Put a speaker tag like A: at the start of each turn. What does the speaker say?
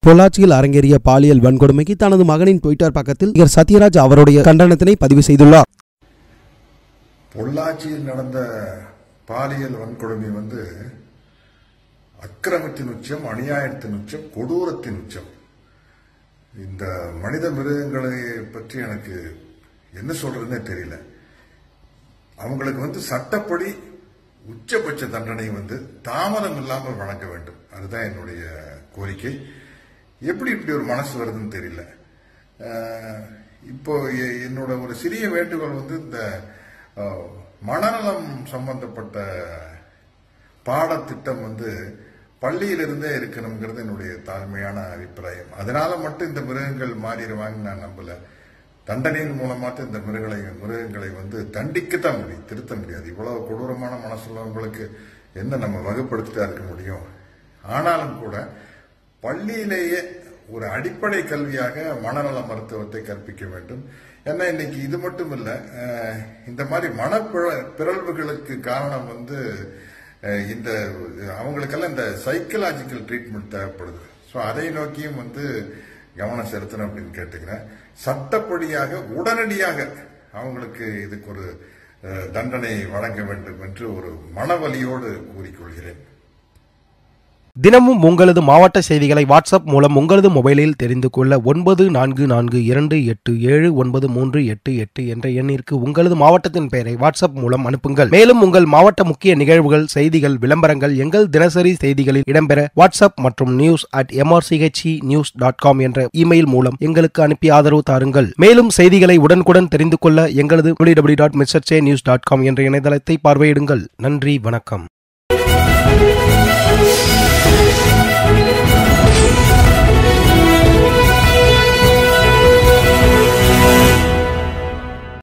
A: பொள்ளாச்சியில் அரங்கேறிய பாலியல் வன்கொடுமைக்கு தனது மகனின் ட்விட்டர் பக்கத்தில் நடிகர் சத்யராஜ் அவருடைய கண்டனத்தினை பதிவு செய்துள்ளார்
B: பொள்ளாச்சியில் நடந்த பாலியல் வன்கொடுமை வந்து அக்கிரமத்தின் உச்சம் அநியாயத்தின் உச்சம் கொடூரத்தின் உச்சம் இந்த மனித மிருகங்களை பற்றி எனக்கு என்ன சொல்றதுன்னே தெரியல அவங்களுக்கு வந்து சட்டப்படி உச்சபட்ச தண்டனை வந்து தாமதம் இல்லாமல் வழங்க வேண்டும் அதுதான் என்னுடைய கோரிக்கை எப்படி இப்படி ஒரு மனசு வருதுன்னு தெரியல அஹ், இப்போ எ- என்னோட ஒரு சிறிய வேண்டுகோள் வந்து இந்த அஹ், மனநலம் சம்பந்தப்பட்ட பாடத்திட்டம் வந்து பள்ளியிலிருந்தே இருக்கணுங்கிறது என்னுடைய தாழ்மையான அபிப்பிராயம் அதனால மட்டும் இந்த மிருகங்கள் மாறிடுவாங்கன்னு நான் நம்பல தண்டனையின் மூலமாட்டு இந்த மிருகங்களை மிருகங்களை வந்து தண்டிக்கத்தான் முடியும் திருத்த முடியாது இவ்வளவு கொடூரமான மனசுள்ளவங்களுக்கு என்ன நம்ம வகுப்படுத்திட்டா இருக்க முடியும் ஆனாலும் கூட பள்ளியிலேயே ஒரு அடிப்படை கல்வியாக மனநல மருத்துவத்தை கற்பிக்க வேண்டும் ஏன்னா இன்னைக்கு இது மட்டும் இல்ல அஹ், இந்த மாதிரி மனப்பிற- பிறழ்வுகளுக்கு காரணம் வந்து அஹ், இந்த அவங்களுக்கெல்லாம் இந்த சைக்கலாஜிக்கல் ட்ரீட்மெண்ட் தேவைப்படுது ஸோ அதை நோக்கியும் வந்து கவனம் செலுத்தணும் அப்படின்னு கேட்டுக்கிறேன் சட்டப்படியாக உடனடியாக அவங்களுக்கு இதுக்கு ஒரு அஹ், தண்டனை வழங்க வேண்டும் என்று ஒரு மனவலியோடு கூறிக்கொள்கிறேன்
A: தினமும் உங்களது மாவட்ட செய்திகளை வாட்ஸ்அப் மூலம் உங்களது மொபைலில் தெரிந்து கொள்ள ஒன்பது நான்கு நான்கு இரண்டு எட்டு ஏழு ஒன்பது மூன்று எட்டு எட்டு என்ற எண்ணிற்கு உங்களது மாவட்டத்தின் பெயரை வாட்ஸ்அப் மூலம் அனுப்புங்கள் மேலும் உங்கள் மாவட்ட முக்கிய நிகழ்வுகள் செய்திகள் விளம்பரங்கள் எங்கள் தினசரி செய்திகளில் இடம்பெற வாட்ஸ்அப் மற்றும் news at MRCHE news dot com என்ற இமெயில் மூலம் எங்களுக்கு அனுப்பி ஆதரவு தாருங்கள் மேலும் செய்திகளை உடனுக்குடன் தெரிந்து கொள்ள எங்களது W dot news dot com என்ற இணையதளத்தை பார்வையிடுங்கள் நன்றி வணக்கம்